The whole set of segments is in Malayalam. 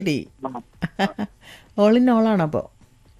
ഡി ഓൾ ഇൻ ഓൾ ആണ് അപ്പോൾ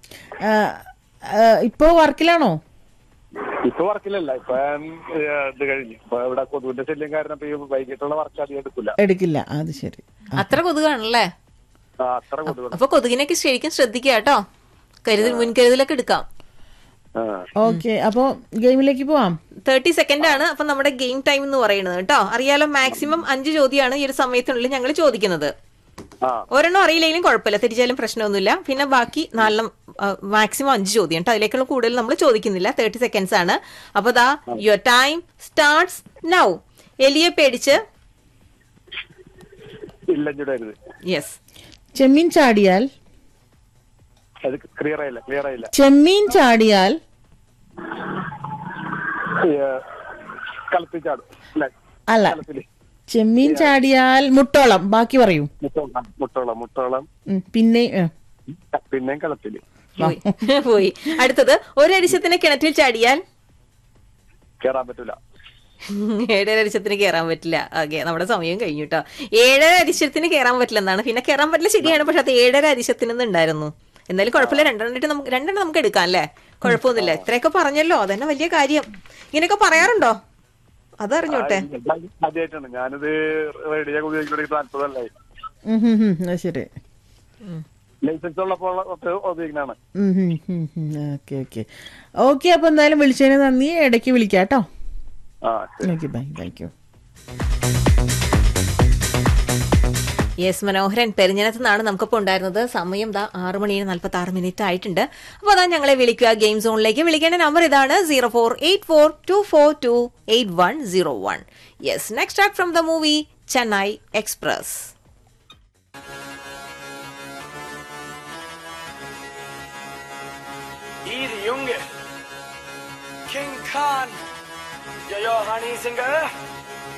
ഇപ്പോൾ വർക്കിലാണോ ഇപ്പൊ വർക്കിലല്ല ഇപ്പൊ ഞാൻ, ഏഹ്, ഇത് കഴിഞ്ഞു ഇപ്പൊ ഇവിടെ കൊതുവിന്റെ ശല്യം കാരണം ഇപ്പൊ ഈ വൈകിട്ടുള്ള വർക്ക് അധികം എടുക്കില്ല എടുക്കില്ല അത് ശരി അത്ര കൊതുകാണല്ലേ ആ, അത്ര കൊതുക് അപ്പൊ കൊതുകിനൊക്കെ ശരിക്കും ശ്രദ്ധിക്കുക കേട്ടോ കരുതൽ മുൻകരുതലൊക്കെ എടുക്കാം ആ ഓക്കെ അപ്പോൾ ഗെയിമിലേക്ക് പോവാം തേർട്ടി സെക്കൻഡ് ആണ് അപ്പൊ നമ്മുടെ ഗെയിം ടൈം എന്ന് പറയുന്നത് കേട്ടോ അറിയാലോ മാക്സിമം അഞ്ച് ചോദ്യമാണ് ഈ ഒരു സമയത്തിനുള്ളിൽ ഞങ്ങൾ ചോദിക്കുന്നത് ആ ഒരെണ്ണം അറിയില്ലെങ്കിലും കുഴപ്പമില്ല തിരിച്ചാലും പ്രശ്നമൊന്നുമില്ല പിന്നെ ബാക്കി നാലെണ്ണം മാക്സിമം അഞ്ച് ചോദ്യം കേട്ടോ അതിലേക്കുള്ള കൂടുതൽ നമ്മൾ ചോദിക്കുന്നില്ല തേർട്ടി സെക്കൻഡ്സ് ആണ് അപ്പൊ ദാ യുവർ ടൈം സ്റ്റാർട്ട്സ് നൗ എലിയെ പേടിച്ച് ഇല്ല ചൂടായിരുന്നു യെസ് ചെമ്മീൻ ചാടിയാൽ അത് ക്ലിയർ ആയില്ല ക്ലിയർ ആയില്ല ചെമ്മീൻ ചാടിയാൽ ഏഹ്, കളത്തിൽ ചാടും അല്ല അല്ല കളത്തില് ചെമ്മീൻ ചാടിയാൽ മുട്ടോളം ബാക്കി പറയൂ മുട്ടോളം മുട്ടോളം മുട്ടോളം ഉം, പിന്നെ ഏ, പിന്നെയും കളത്തില് പോയി പോയി അടുത്തത് ഒരരിശത്തിന് കിണറ്റിൽ ചാടിയാൽ കേറാൻ പറ്റൂല ഏഴര അരിശത്തിന് കയറാൻ പറ്റില്ല ഓക്കെ നമ്മുടെ സമയം കഴിഞ്ഞു കേട്ടോ ഏഴര അരിശത്തിന് കയറാൻ പറ്റില്ല എന്നാണ് പിന്നെ കയറാൻ പറ്റില്ല ശരിയാണ് പക്ഷെ അത് ഏഴര അരിശത്തിന് ഉണ്ടായിരുന്നു എന്തായാലും കുഴപ്പമില്ല രണ്ടെണ്ണം നമുക്ക് രണ്ടെണ്ണം നമുക്ക് എടുക്കാം അല്ലേ കുഴപ്പമൊന്നുമില്ല ഇത്രയൊക്കെ പറഞ്ഞല്ലോ അതന്നെ വലിയ കാര്യം ഇങ്ങനെയൊക്കെ പറയാറുണ്ടോ അതറിഞ്ഞോട്ടെ ആദ്യമായിട്ടാണ് ഞാനിത് റേഡിയോ ഉപയോഗിക്കുന്ന നാല്പതല്ലായി ഉം, ഉം, ഉം, അത് ശരി ലൈസൻസ് ഉള്ളപ്പോൾ ഉപയോഗിക്കുന്നതാണ് ഓക്കെ ഓക്കെ ഓക്കെ അപ്പോൾ എന്തായാലും വിളിച്ചതിന് നന്ദി ഇടയ്ക്ക് വിളിക്കാം കേട്ടോ ആ okay bye thank you yes Manoharan പെരിഞ്ഞനത്ത് നിന്നാണ് നമുക്കിപ്പോൾ ഉണ്ടായിരുന്നത് സമയം ദാ ആറ് മണിന് നാൽപ്പത്തി ആറ് മിനിറ്റ് ആയിട്ടുണ്ട് അപ്പോൾ അതാ ഞങ്ങളെ വിളിക്കുക ഗെയിം സോണിലേക്ക് വിളിക്കേണ്ട നമ്പർ ഇതാണ് zero four eight four two four two eight one zero one yes next act from the movie Chennai Express I de unge. King Khan. Jag gör han i sin gö.